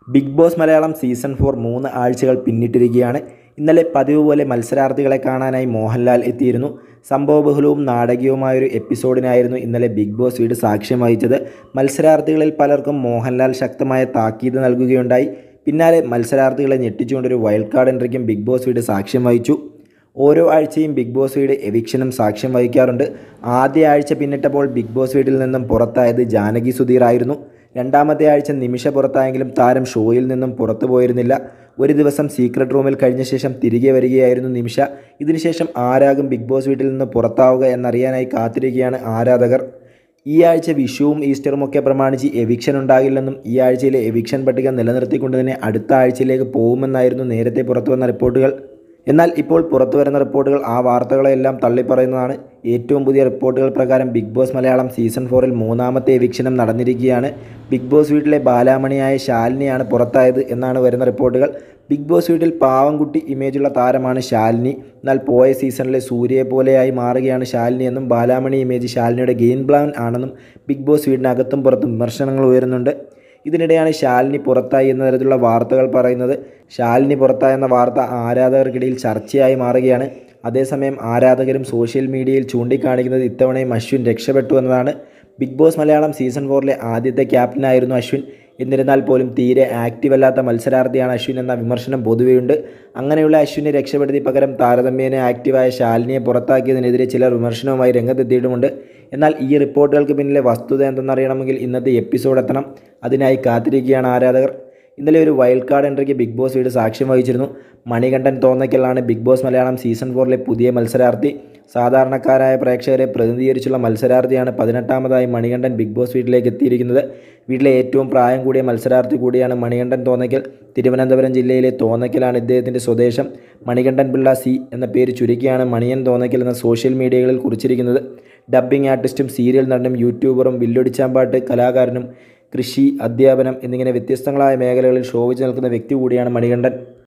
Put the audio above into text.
big boss Malayalam season four മൂന്ന് ആഴ്ചകൾ പിന്നിട്ടിരിക്കുകയാണ് ഇന്നലെ പതിവ് പോലെ മത്സരാർത്ഥികളെ കാണാനായി മോഹൻലാൽ എത്തിയിരുന്നു സംഭവബഹുലവും നാടകീയവുമായൊരു എപ്പിസോഡിനായിരുന്നു ഇന്നലെ ബിഗ് ബോസ് വീട് സാക്ഷ്യം വഹിച്ചത് മത്സരാർത്ഥികളിൽ പലർക്കും മോഹൻലാൽ ശക്തമായ താക്കീത് നൽകുകയുണ്ടായി പിന്നാലെ മത്സരാർത്ഥികളെ ഞെട്ടിച്ചുകൊണ്ടൊരു വൈൽഡ് കാർഡ് എൻട്രിക്കും ബിഗ് ബോസ് വീട് സാക്ഷ്യം വഹിച്ചു ഓരോ ആഴ്ചയും ബിഗ് ബോസ് വീട് എവിക്ഷനും സാക്ഷ്യം വഹിക്കാറുണ്ട് ആദ്യ ആഴ്ച പിന്നിട്ടപ്പോൾ ബിഗ് ബോസ് വീട്ടിൽ നിന്നും പുറത്തായത് ജാനകി സുധീർ ആയിരുന്നു രണ്ടാമത്തെ ആഴ്ച നിമിഷ പുറത്തായെങ്കിലും താരം ഷോയിൽ നിന്നും പുറത്തു പോയിരുന്നില്ല ഒരു ദിവസം സീക്രട്ട് റൂമിൽ കഴിഞ്ഞ ശേഷം തിരികെ വരികയായിരുന്നു നിമിഷ ഇതിനുശേഷം ആരാകും ബിഗ് ബോസ് വീട്ടിൽ നിന്ന് പുറത്താവുക എന്നറിയാനായി കാത്തിരിക്കുകയാണ് ആരാധകർ ഈ ആഴ്ച വിഷുവും ഈസ്റ്ററും ഒക്കെ പ്രമാണിച്ച് എവിക്ഷൻ ഉണ്ടാകില്ലെന്നും ഈ ആഴ്ചയിലെ എവിക്ഷൻ പട്ടിക നിലനിർത്തിക്കൊണ്ട് തന്നെ അടുത്ത ആഴ്ചയിലേക്ക് പോകുമെന്നായിരുന്നു നേരത്തെ പുറത്തുവന്ന റിപ്പോർട്ടുകൾ എന്നാൽ ഇപ്പോൾ പുറത്തു വരുന്ന റിപ്പോർട്ടുകൾ ആ വാർത്തകളെല്ലാം തള്ളിപ്പറയുന്നതാണ് ഏറ്റവും പുതിയ റിപ്പോർട്ടുകൾ പ്രകാരം ബിഗ് ബോസ് മലയാളം സീസൺ ഫോറിൽ മൂന്നാമത്തെ എവിക്ഷനും നടന്നിരിക്കുകയാണ് ബിഗ് ബോസ് വീട്ടിലെ ബാലാമണിയായ ശാലിനിയാണ് പുറത്തായത് എന്നാണ് വരുന്ന റിപ്പോർട്ടുകൾ ബിഗ് ബോസ് വീട്ടിൽ പാവംകുട്ടി ഇമേജുള്ള താരമാണ് ശാലിനി എന്നാൽ പോയ സീസണിലെ സൂര്യയെ പോലെയായി മാറുകയാണ് ശാലിനി എന്നും ബാലാമണി ഇമേജ് ശാലിനിയുടെ ഗെയിം പ്ലാൻ ആണെന്നും ബിഗ് ബോസ് വീടിനകത്തും പുറത്തും വിമർശനങ്ങൾ ഉയരുന്നുണ്ട് ഇതിനിടെയാണ് ശാലിനി പുറത്തായി എന്ന തരത്തിലുള്ള വാർത്തകൾ പറയുന്നത് ശാലിനി പുറത്തായെന്ന വാർത്ത ആരാധകർക്കിടയിൽ ചർച്ചയായി മാറുകയാണ് അതേസമയം ആരാധകരും സോഷ്യൽ മീഡിയയിൽ ചൂണ്ടിക്കാണിക്കുന്നത് ഇത്തവണയും അശ്വിൻ രക്ഷപ്പെട്ടു എന്നതാണ് ബിഗ് ബോസ് മലയാളം സീസൺ ഫോറിലെ ആദ്യത്തെ ക്യാപ്റ്റനായിരുന്നു അശ്വിൻ എന്നിരുന്നാൽ പോലും തീരെ ആക്റ്റീവ് അല്ലാത്ത മത്സരാർത്ഥിയാണ് അശ്വിൻ എന്ന വിമർശനം പൊതുവെയുണ്ട് അങ്ങനെയുള്ള അശ്വിനെ രക്ഷപ്പെടുത്തി പകരം താരതമ്യേന ആക്റ്റീവായ ശാലിനിയെ പുറത്താക്കിയതിനെതിരെ ചിലർ വിമർശനവുമായി രംഗത്തെത്തിയിട്ടുമുണ്ട് എന്നാൽ ഈ റിപ്പോർട്ടുകൾക്ക് പിന്നിലെ വസ്തുത എന്തെന്നറിയണമെങ്കിൽ ഇന്നത്തെ എപ്പിസോഡ് എത്തണം അതിനായി കാത്തിരിക്കുകയാണ് ആരാധകർ ഇന്നലെ ഒരു വൈൽഡ് കാർഡ് എൻട്രിക്ക് ബിഗ് ബോസ് വീട് സാക്ഷ്യം വഹിച്ചിരുന്നു മണികണ്ഠൻ തോന്നയ്ക്കലാണ് ബിഗ് ബോസ് മലയാളം സീസൺ ഫോറിലെ പുതിയ മത്സരാർത്ഥി സാധാരണക്കാരായ പ്രേക്ഷകരെ പ്രതിനിധീകരിച്ചുള്ള മത്സരാർത്ഥിയാണ് പതിനെട്ടാമതായി മണികണ്ഠൻ ബിഗ് ബോസ് വീട്ടിലേക്ക് എത്തിയിരിക്കുന്നത് വീട്ടിലെ ഏറ്റവും പ്രായം കൂടിയ മത്സരാർത്ഥി കൂടിയാണ് മണികണ്ഠൻ തോന്നയ്ക്കൽ തിരുവനന്തപുരം ജില്ലയിലെ തോന്നയ്ക്കലാണ് ഇദ്ദേഹത്തിൻ്റെ സ്വദേശം മണികണ്ഠൻ പിള്ള സി എന്ന പേര് ചുരുക്കിയാണ് മണിയൻ തോന്നയ്ക്കൽ എന്ന സോഷ്യൽ മീഡിയകളിൽ കുറിച്ചിരിക്കുന്നത് ഡബ്ബിംഗ് ആർട്ടിസ്റ്റും സീരിയൽ നടനും യൂട്യൂബറും വില്ലൊടിച്ചാമ്പാട്ട് കലാകാരനും കൃഷി അധ്യാപനം എന്നിങ്ങനെ വ്യത്യസ്തങ്ങളായ മേഖലകളിൽ ശോഭിച്ചു നിൽക്കുന്ന വ്യക്തി കൂടിയാണ് മണികണ്ഠൻ